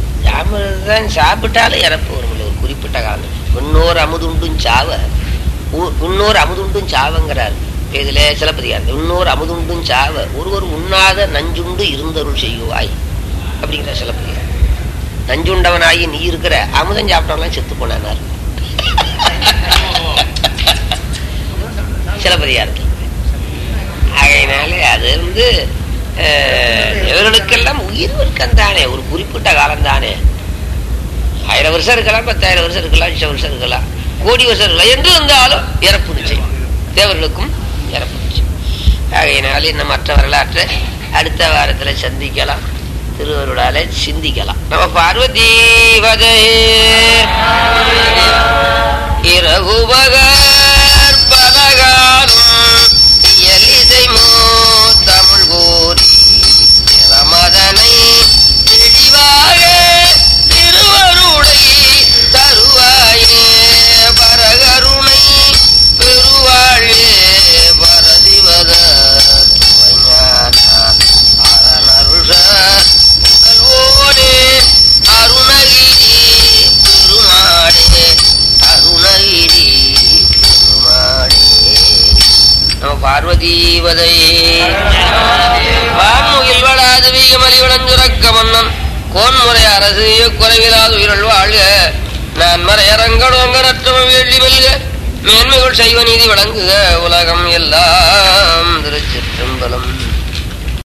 அமிர்தம் சாப்பிட்டாலும் இறப்பு வரும்ல ஒரு குறிப்பிட்ட காலம் இன்னொரு அமுதுண்டும் சாவ உ- உன்னோர் அமுதுண்டும் சாவங்கிறார் இதுல சிலப்பதிகாரம் உன்னோர் அமுதுண்டும் சாவ ஒருவர் உண்ணாத நஞ்சுண்டு இருந்தருள் செய்வாய் அப்படிங்கிற சிலப்பதிகாரம் நஞ்சுண்டவனாகி நீ இருக்கிற அமுதம் சாப்பிட்டவங்களாம் செத்து போனார் சிலப்பதிகாரத்தில் ஆகையினாலே அது வந்து அஹ், இவர்களுக்கெல்லாம் உயிர் வர்க்கம் தானே ஒரு குறிப்பிட்ட காலம் தானே ஆயிரம் வருஷம் இருக்கலாம் பத்தாயிரம் வருஷம் இருக்கலாம் லட்சம் வருஷம் இருக்கலாம் கோடி வருஷம் இருக்கலாம் என்று இருந்தாலும் இறப்பு நிச்சயம் தேவர்களுக்கும் இறப்பு நிச்சயம் ஆகையினாலே இன்னும் மற்ற வரலாற்றை அடுத்த வாரத்தில் சந்திக்கலாம் திருவருளாலே சிந்திக்கலாம் நம்ம பார்வதி வதே இரகுபகர் பலகாலும் இயலிசை மோ தமிழ் கோரி பிரமதனை தெளிவாக திருவருளை தருவாயே பரகருணை பெருவாழே பரதிவத துவஞான அரணருஷ புகழ்வோனே அருணகிரி பெருமாளே அருணகிரி பெருமாளே நம பார்வதீவதை வான்முகில் வளாது வீகமலி விளஞ்சுரக்க மன்னன் கோன்முறை அரசு குறைவிலாத உயிரல் வாழ்க நான் மறையரங்கடோங்க நற்றம வேள்வி வெல்க மேன்மைகள் செய்வ நீதி வழங்குக உலகம் எல்லாம் திருச்சிற்றம்பலம்